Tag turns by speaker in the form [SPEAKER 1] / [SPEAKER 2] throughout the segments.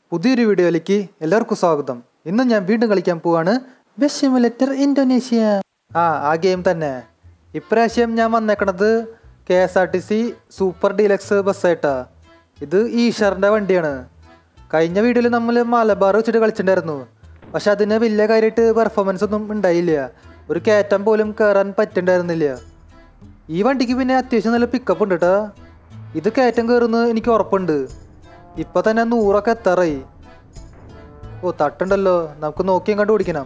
[SPEAKER 1] പുതിയൊരു വീഡിയോയിലേക്ക് എല്ലാവർക്കും സ്വാഗതം ഇന്ന് ഞാൻ വീണ്ടും കളിക്കാൻ പോവാണ് ബെസ്റ്റ് സിമുലേറ്റർ ഇന്തോനേഷ്യ ആ ആ ഗെയിം തന്നെ ഇപ്രാവശ്യം ഞാൻ വന്നേക്കണത് K S R T C super deluxe ബസ്സായിട്ടാ ഇത് ഈഷറിൻ്റെ വണ്ടിയാണ് കഴിഞ്ഞ വീഡിയോയിൽ നമ്മൾ മലബാർ വെച്ചിട്ട് കളിച്ചിട്ടുണ്ടായിരുന്നു പക്ഷെ അതിന് വലിയ കാര്യമായിട്ട് പെർഫോമൻസ് ഒന്നും ഉണ്ടായില്ല ഒരു കയറ്റം പോലും കയറാൻ പറ്റുന്നുണ്ടായിരുന്നില്ല ഈ വണ്ടിക്ക് പിന്നെ അത്യാവശ്യം നല്ല പിക്കപ്പ് ഉണ്ട് കേട്ടോ ഇത് കയറ്റം കയറുമെന്ന് എനിക്ക് ഉറപ്പുണ്ട് ഇപ്പൊ തന്നെ നൂറൊക്കെ എത്താറായി ഓ തട്ടുണ്ടല്ലോ നമുക്ക് നോക്കിയും കണ്ടു പിടിക്കണം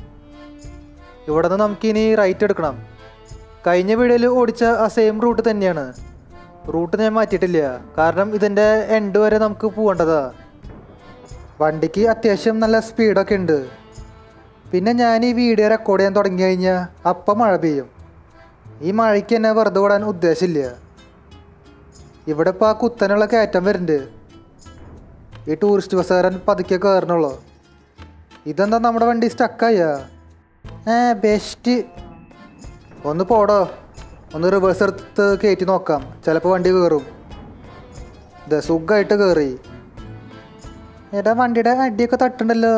[SPEAKER 1] ഇവിടെ നിന്ന് നമുക്കിനി റൈറ്റ് എടുക്കണം കഴിഞ്ഞ വീഡിയോയിൽ ഓടിച്ച ആ സെയിം റൂട്ട് തന്നെയാണ് റൂട്ട് ഞാൻ മാറ്റിയിട്ടില്ല കാരണം ഇതിൻ്റെ എൻഡ് വരെ നമുക്ക് പോകേണ്ടതാ വണ്ടിക്ക് അത്യാവശ്യം നല്ല സ്പീഡൊക്കെ ഉണ്ട് പിന്നെ ഞാൻ ഈ വീഡിയോ റെക്കോർഡ് ചെയ്യാൻ തുടങ്ങി കഴിഞ്ഞാൽ അപ്പം മഴ പെയ്യും ഈ മഴയ്ക്ക് എന്നെ വെറുതെ ഓടാൻ ഉദ്ദേശമില്ല ഇവിടെ ഇപ്പോൾ ആ കുത്തനുള്ള കയറ്റം വരുന്നുണ്ട് ഈ ടൂറിസ്റ്റ് ബസ്സുകാരൻ പതുക്കെ കയറണുള്ളൂ ഇതെന്താ നമ്മുടെ വണ്ടി സ്റ്റക്കായ ഏ ബെസ്റ്റ് ഒന്ന് പോടോ ഒന്ന് റിവേഴ്സ് എടുത്ത് കയറ്റി നോക്കാം ചിലപ്പോൾ വണ്ടി കയറും ഇത് സുഖമായിട്ട് കയറി എടാ വണ്ടിയുടെ അടിയൊക്കെ തട്ടുണ്ടല്ലോ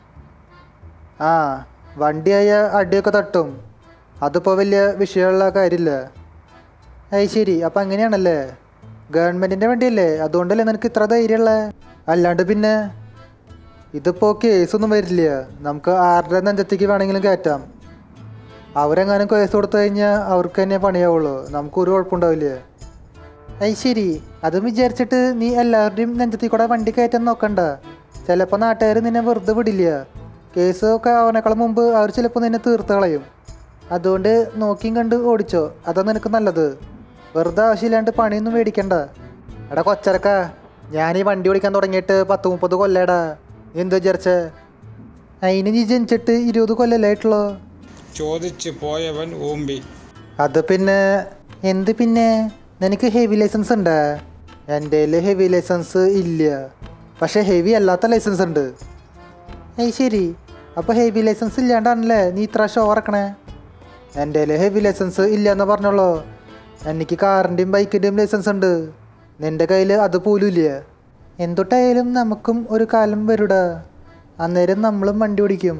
[SPEAKER 1] ആ വണ്ടിയായ അടിയൊക്കെ തട്ടും അതിപ്പോൾ വലിയ വിഷയമുള്ള കാര്യമില്ല അത് ശരി അപ്പം അങ്ങനെയാണല്ലേ ഗവൺമെൻറ്റിൻ്റെ വണ്ടിയല്ലേ അതുകൊണ്ടല്ലേ നിനക്ക് ഇത്ര ധൈര്യമുള്ള അല്ലാണ്ട് പിന്നെ ഇതിപ്പോൾ കേസൊന്നും വരില്ല നമുക്ക് ആരുടെ നെഞ്ചത്തേക്ക് വേണമെങ്കിലും കയറ്റാം അവരെങ്ങാനും കേസ് കൊടുത്തു കഴിഞ്ഞാൽ അവർക്ക് തന്നെ പണിയാവുള്ളൂ നമുക്കൊരു കുഴപ്പമുണ്ടാവില്ല അത് ശരി അതും വിചാരിച്ചിട്ട് നീ എല്ലാവരുടെയും നെഞ്ചത്തിൽ കൂടെ വണ്ടി കയറ്റാൻ നോക്കണ്ട ചിലപ്പോൾ നാട്ടുകാർ നിന്നെ വെറുതെ വിടില്ല കേസ് ഒക്കെ അവനേക്കാൾ മുമ്പ് അവർ ചിലപ്പോൾ നിന്നെ തീർത്ത് കളയും അതുകൊണ്ട് നോക്കിയും കണ്ട് ഓടിച്ചോ അതാ നിനക്ക് നല്ലത് വെറുതെ ആവശ്യമില്ലാണ്ട് പണിയൊന്നും മേടിക്കണ്ട എടാ കൊച്ചരക്ക ഞാൻ ഈ വണ്ടി ഓടിക്കാൻ തുടങ്ങിയിട്ട് പത്ത് മുപ്പത് കൊല്ലേടാ നീ എന്താ വിചാരിച്ചേ അതിന് നീ ജനിച്ചിട്ട് ഇരുപത് കൊല്ലല്ലായിട്ടുള്ളൂ
[SPEAKER 2] ചോദിച്ചു പോയവൻ ഊമ്പി
[SPEAKER 1] അത് പിന്നെ എന്ത് പിന്നെ നിനക്ക് ഹെവി ലൈസൻസ് ഉണ്ടാ എൻ്റെ ഹെവി ലൈസൻസ് ഇല്ല പക്ഷെ ഹെവി അല്ലാത്ത ലൈസൻസ് ഉണ്ട് ഏയ് ശരി അപ്പോൾ ഹെവി ലൈസൻസ് ഇല്ലാണ്ടാണല്ലേ നീ ഇത്ര ഷോ ഇറക്കണേ എൻ്റെ ഹെവി ലൈസൻസ് ഇല്ല എന്ന് പറഞ്ഞോളൂ എനിക്ക് കാറിൻ്റെയും ബൈക്കിൻ്റെയും ലൈസൻസ് ഉണ്ട് നിൻ്റെ കയ്യിൽ അത് പോലും ഇല്ല എന്തൊട്ടായാലും നമുക്കും ഒരു കാലം വരുടാ അന്നേരം നമ്മളും വണ്ടി ഓടിക്കും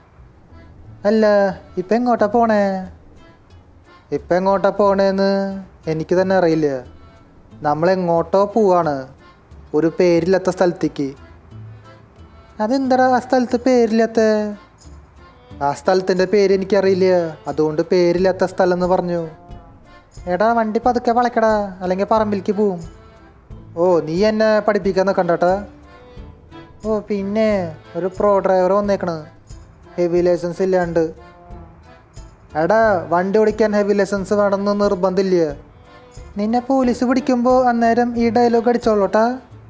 [SPEAKER 1] അല്ല ഇപ്പം എങ്ങോട്ടാ പോണേ ഇപ്പം എങ്ങോട്ടാ പോണേന്ന് എനിക്ക് തന്നെ അറിയില്ല നമ്മൾ എങ്ങോട്ടോ പോവാണ് ഒരു പേരില്ലാത്ത സ്ഥലത്തേക്ക് അതെന്താടാ ആ സ്ഥലത്ത് പേരില്ലാത്ത ആ സ്ഥലത്തിൻ്റെ പേര് എനിക്കറിയില്ല അതുകൊണ്ട് പേരില്ലാത്ത സ്ഥലം എന്ന് പറഞ്ഞു എടാ വണ്ടി പതുക്കെ വളയ്ക്കടാ അല്ലെങ്കിൽ പറമ്പിലേക്ക് പോവും ഓ നീ എന്നെ പഠിപ്പിക്കാൻ നിൽക്കണ്ടട്ടാ ഓ പിന്നെ ഒരു പ്രോ ഡ്രൈവർ വന്നേക്കണ് ഹെവി ലൈസൻസ് ഇല്ലാണ്ട് എടാ വണ്ടി ഓടിക്കാൻ ഹെവി ലൈസൻസ് വേണമെന്ന് നിർബന്ധമില്ല നിന്നെ പോലീസ് പിടിക്കുമ്പോൾ അന്നേരം ഈ ഡയലോഗ് അടിച്ചോളൂട്ടാ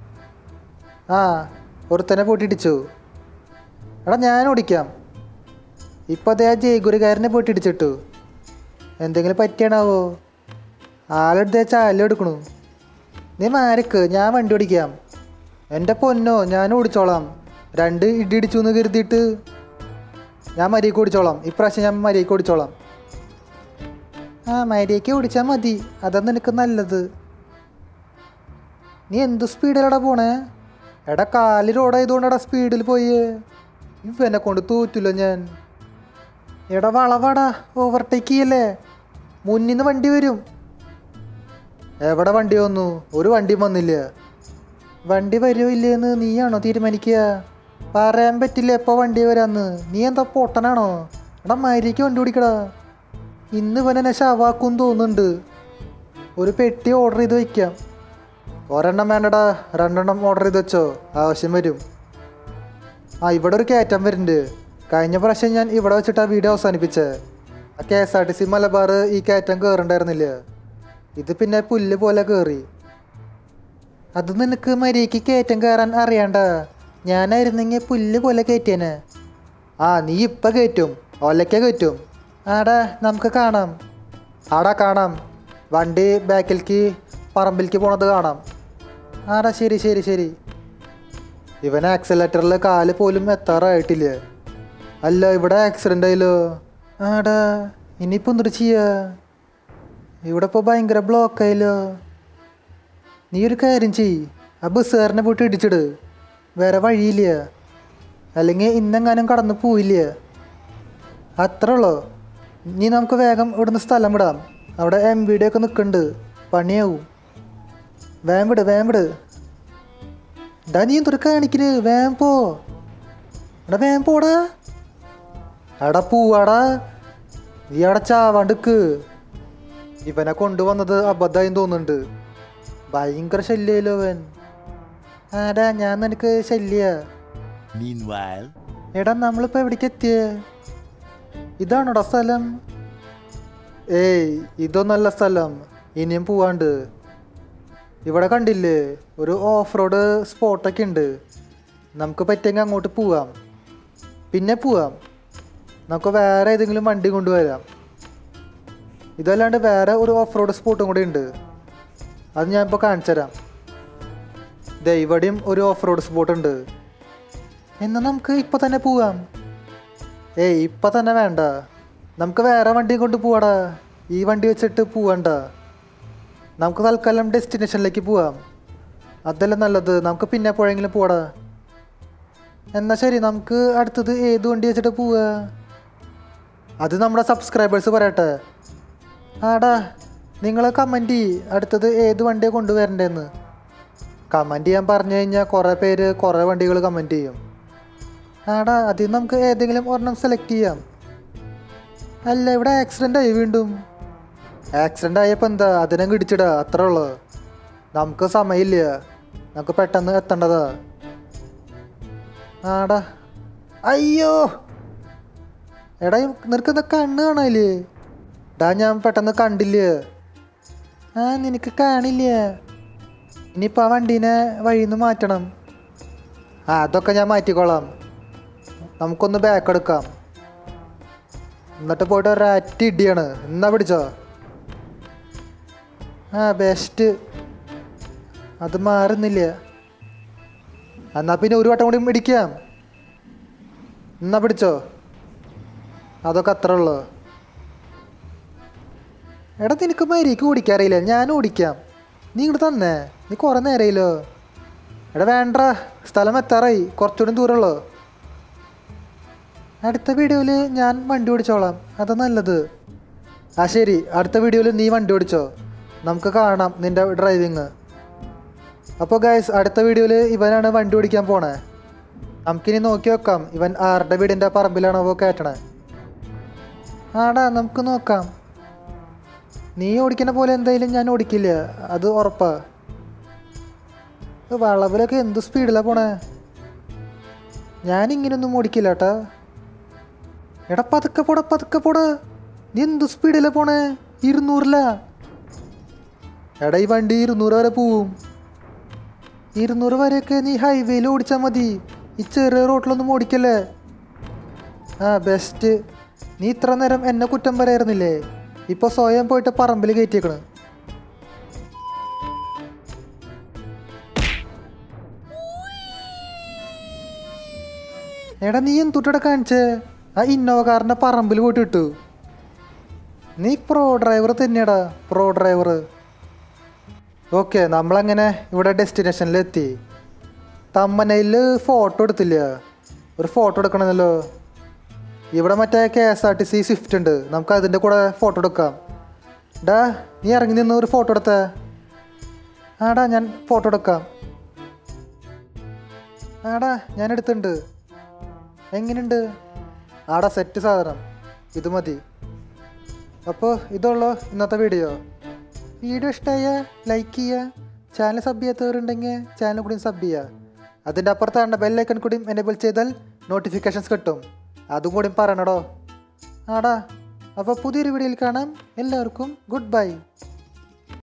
[SPEAKER 1] ആ ഒരുത്തനെ പൂട്ടിയിടിച്ചു എടാ ഞാൻ ഓടിക്കാം ഇപ്പം അതേ ആ ജയഗുരുകാരനെ പൂട്ടിയിടിച്ചിട്ടു എന്തെങ്കിലും പറ്റിയാണാവോ ആളെടുത്ത് ചാല എടുക്കണു നീ മാരക്ക് ഞാൻ വണ്ടി ഓടിക്കാം എൻ്റെ പൊന്നോ ഞാൻ ഓടിച്ചോളാം രണ്ട് ഇടി ഇടിച്ചു എന്ന് കരുതിയിട്ട് ഞാൻ മരിയക്ക് ഓടിച്ചോളാം ഇപ്രാവശ്യം ഞാൻ മരിയക്ക് ഓടിച്ചോളാം ആ മരിയക്ക് ഓടിച്ചാൽ മതി അതാ നിനക്ക് നല്ലത് നീ എന്ത് സ്പീഡിലാടാ പോണേ എടാ കാല് റോഡായതുകൊണ്ടാടാ സ്പീഡിൽ പോയി ഇവനെ കൊണ്ട് തൂറ്റില്ല ഞാൻ എടാ വളവാടാ ഓവർടേക്ക് ചെയ്യല്ലേ മുന്നിൽ നിന്ന് വണ്ടി വരും എവിടെ വണ്ടി വന്നു ഒരു വണ്ടിയും വന്നില്ല വണ്ടി വരുമോ ഇല്ലേന്ന് നീയാണോ തീരുമാനിക്കുക പറയാൻ പറ്റില്ല എപ്പോൾ വണ്ടി വരാന്ന് നീ എന്താ പൊട്ടനാണോ എടാ മരിക്ക് വണ്ടി ഓടിക്കടാ ഇന്ന് ഇവനെന്നെ ശവാക്കും തോന്നുന്നുണ്ട് ഒരു പെട്ടി ഓർഡർ ചെയ്ത് വയ്ക്കാം ഒരെണ്ണം വേണ്ടടാ രണ്ടെണ്ണം ഓർഡർ ചെയ്ത് വെച്ചോ ആവശ്യം വരും ആ ഇവിടെ ഒരു കയറ്റം വരുന്നുണ്ട് കഴിഞ്ഞ പ്രാവശ്യം ഞാൻ ഇവിടെ വെച്ചിട്ടാ വീഡിയോ അവസാനിപ്പിച്ചേ ആ K S R T C Malabar ഈ കയറ്റം കയറണ്ടായിരുന്നില്ല ഇത് പിന്നെ പുല്ല് പോലെ കയറി അത് നിനക്ക് മര്യാദയ്ക്ക് കയറ്റം കയറാൻ അറിയണ്ട ഞാനായിരുന്നെങ്കിൽ പുല്ല് പോലെ കയറ്റിയേനെ ആ നീ ഇപ്പം കയറ്റും ഒലയ്ക്ക കയറ്റും ആടാ നമുക്ക് കാണാം ആടാ കാണാം വണ്ടി ബാക്കിലേക്ക് പറമ്പിലേക്ക് പോണത് കാണാം ആടാ ശരി ശരി ശരി ഇവൻ ആക്സിലേറ്ററിൽ കാല് പോലും എത്താറായിട്ടില്ല അല്ല ഇവിടെ ആക്സിഡൻ്റ് ആയല്ലോ ആടാ ഇനിയിപ്പോൾ എന്തൊരു ചെയ്യാ ഇവിടെ ഇപ്പോൾ ഭയങ്കര ബ്ലോക്ക് ആയല്ലോ നീ ഒരു കാര്യം ചെയ് ആ ബസ്സുകാരനെ പോയിട്ട് ഇടിച്ചിട് വേറെ വഴിയില്ല അല്ലെങ്കിൽ ഇന്നെങ്ങാനും കടന്നു പോയില്ല അത്രേ ഉള്ളൂ ഇനി നമുക്ക് വേഗം ഇവിടുന്ന് സ്ഥലം വിടാം അവിടെ എം വി ഡി ഒക്കെ നിൽക്കുന്നുണ്ട് പണിയാവും വേം വിട് വേം വിട് ഡാ നീ എന്തൊരു കാണിക്കല് വേം പോ എടാ വേം പോടാ എടാ പൂവാടാ നീ അവിടെ ചാവാണ്ടിക്ക് ഇവനെ കൊണ്ടുവന്നത് അബദ്ധമായി തോന്നുന്നുണ്ട് ഭയങ്കര ശല്യല്ലോ അവൻ ആടാ ഞാൻ നിനക്ക് ശല്യ
[SPEAKER 3] Meanwhile,
[SPEAKER 1] എടാ നമ്മളിപ്പോ എവിടേക്ക് എത്തിയേ ഇതാണോടാ സ്ഥലം ഏയ് ഇതൊന്നല്ല സ്ഥലം ഇനിയും പോവാണ്ട് ഇവിടെ കണ്ടില്ലേ ഒരു ഓഫ് റോഡ് സ്പോട്ടൊക്കെ ഉണ്ട് നമുക്ക് പറ്റിയെങ്കിൽ അങ്ങോട്ട് പോവാം പിന്നെ പോവാം നമുക്ക് വേറെ ഏതെങ്കിലും വണ്ടി കൊണ്ടുവരാം ഇതല്ലാണ്ട് വേറെ ഒരു ഓഫ് റോഡ് സ്പോട്ടും കൂടി ഉണ്ട് അത് ഞാൻ ഇപ്പോൾ കാണിച്ചു തരാം ദേ ഇവിടെയും ഒരു ഓഫ് റോഡ് സ്പോട്ട് ഉണ്ട് എന്നാൽ നമുക്ക് ഇപ്പം തന്നെ പോവാം ഏയ് ഇപ്പം തന്നെ വേണ്ട നമുക്ക് വേറെ വണ്ടി കൊണ്ട് പോവാടാ ഈ വണ്ടി വെച്ചിട്ട് പോവണ്ട നമുക്ക് തൽക്കാലം ഡെസ്റ്റിനേഷനിലേക്ക് പോവാം അതല്ല നല്ലത് നമുക്ക് പിന്നെ എപ്പോഴെങ്കിലും പോവാടാ എന്നാൽ ശരി നമുക്ക് അടുത്തത് ഏത് വണ്ടി വെച്ചിട്ട് പോവാ അത് നമ്മുടെ സബ്സ്ക്രൈബേഴ്സ് പറയട്ടെ ആടാ നിങ്ങൾ കമൻറ്റ് ചെയ്യ് അടുത്തത് ഏത് വണ്ടിയാണ് കൊണ്ടുവരണ്ടേന്ന് കമൻറ്റ് ചെയ്യാൻ പറഞ്ഞു കഴിഞ്ഞാൽ കുറേ പേര് കുറേ വണ്ടികൾ കമൻറ്റ് ചെയ്യും ആടാ അതിൽ നമുക്ക് ഏതെങ്കിലും ഒരെണ്ണം സെലക്ട് ചെയ്യാം അല്ല ഇവിടെ ആക്സിഡൻ്റ് ആയി വീണ്ടും ആക്സിഡൻ്റ് ആയപ്പോൾ എന്താ അതിനങ്ങ് ഇടിച്ചിടാ അത്രേ ഉള്ളൂ നമുക്ക് സമയമില്ല നമുക്ക് പെട്ടെന്ന് എത്തേണ്ടതാ ആടാ അയ്യോ എടാ നിനക്ക് എന്താ കണ്ണ് കാണാല്ലേ ഡാ ഞാൻ പെട്ടെന്ന് കണ്ടില്ല ആ നിനക്ക് കാണില്ല ഇനിയിപ്പോൾ ആ വണ്ടീനെ വഴിയിൽ നിന്ന് മാറ്റണം ആ അതൊക്കെ ഞാൻ മാറ്റിക്കോളാം നമുക്കൊന്ന് ബാക്ക് എടുക്കാം എന്നിട്ട് പോയിട്ട് ഒരറ്റ ഇടിയാണ് എന്നാ പിടിച്ചോ ആ ബെസ്റ്റ് അത് മാറുന്നില്ല എന്നാ പിന്നെ ഒരു വട്ടം കൂടി ഇടിക്കാം എന്നാ പിടിച്ചോ അതൊക്കെ അത്ര ഉള്ളു എടാ നിനക്ക് മരിക്ക് ഓടിക്കാറിയില്ല ഞാൻ ഓടിക്കാം നീ ഇങ്ങോട്ട് തന്നേ നീ കുറേ നേരമായില്ലോ എടാ വേണ്ട സ്ഥലം എത്താറായി കുറച്ചുകൂടി ദൂരമുള്ളൂ അടുത്ത വീഡിയോയിൽ ഞാൻ വണ്ടി ഓടിച്ചോളാം അതാ നല്ലത് ആ ശരി അടുത്ത വീഡിയോയിൽ നീ വണ്ടി ഓടിച്ചോ നമുക്ക് കാണാം നിൻ്റെ ഡ്രൈവിങ് അപ്പോൾ ഗൈസ് അടുത്ത വീഡിയോയിൽ ഇവനാണ് വണ്ടി ഓടിക്കാൻ പോണേ നമുക്കിനി നോക്കി വെക്കാം ഇവൻ ആരുടെ വീടിൻ്റെ പറമ്പിലാണോ കയറ്റണേ ആടാ നമുക്ക് നോക്കാം നീ ഓടിക്കണ പോലെ എന്തായാലും ഞാൻ ഓടിക്കില്ല അത് ഉറപ്പാ ഇത് വളവിലൊക്കെ എന്ത് സ്പീഡിലാണ് പോണേ ഞാൻ ഇങ്ങനെയൊന്നും ഓടിക്കില്ല ഏട്ടാ എടാ പതുക്കെ പോടാ പതുക്കെ പോടാ നീ എന്ത് സ്പീഡിലാ പോണേ ഇരുന്നൂറിലാ എടാ ഈ വണ്ടി ഇരുന്നൂറ് വരെ പോവും ഇരുന്നൂറ് വരെയൊക്കെ നീ ഹൈവേയിൽ ഓടിച്ചാൽ മതി ഈ ചെറിയ റോട്ടിലൊന്നും ഓടിക്കല്ലേ ആ ബെസ്റ്റ് നീ ഇത്ര നേരം എന്നെ കുറ്റം പറയായിരുന്നില്ലേ ഇപ്പൊ സ്വയം പോയിട്ട് പറമ്പിൽ കയറ്റിയേക്കണ് എടാ നീ എന്തുട്ടട കാണിച്ചേ ആ ഇന്നോവ കാറിന്റെ പറമ്പിൽ പോയിട്ട് ഇട്ടു നീ പ്രോ ഡ്രൈവർ തന്നെയാടാ പ്രോ ഡ്രൈവർ ഓക്കെ നമ്മളങ്ങനെ ഇവിടെ ഡെസ്റ്റിനേഷനിലെത്തി തമ്മനയിൽ ഫോട്ടോ എടുത്തില്ല ഒരു ഫോട്ടോ എടുക്കണമെന്നല്ലോ ഇവിടെ മറ്റേ K S R T C Swift ഉണ്ട് നമുക്ക് അതിൻ്റെ കൂടെ ഫോട്ടോ എടുക്കാം ഡാ നീ ഇറങ്ങി നിന്ന് ഒരു ഫോട്ടോ എടുത്തേ ആടാ ഞാൻ ഫോട്ടോ എടുക്കാം ആടാ ഞാൻ എടുത്തിട്ടുണ്ട് എങ്ങനെയുണ്ട് ആടാ സെറ്റ് സാധനം ഇത് മതി അപ്പോൾ ഇതുള്ളൂ ഇന്നത്തെ വീഡിയോ വീഡിയോ ഇഷ്ടമായ ലൈക്ക് ചെയ്യുക ചാനൽ സബ് ചെയ്യാത്തവരുണ്ടെങ്കിൽ ചാനൽ കൂടി സബ് ചെയ്യുക അതിൻ്റെ അപ്പുറത്താണ് ബെല്ലൈക്കൺ കൂടി എനേബിൾ ചെയ്താൽ നോട്ടിഫിക്കേഷൻസ് കിട്ടും അതും കൂടി പറയണടോ ആടാ അപ്പോൾ പുതിയൊരു വീഡിയോയിൽ കാണാം എല്ലാവർക്കും ഗുഡ് ബൈ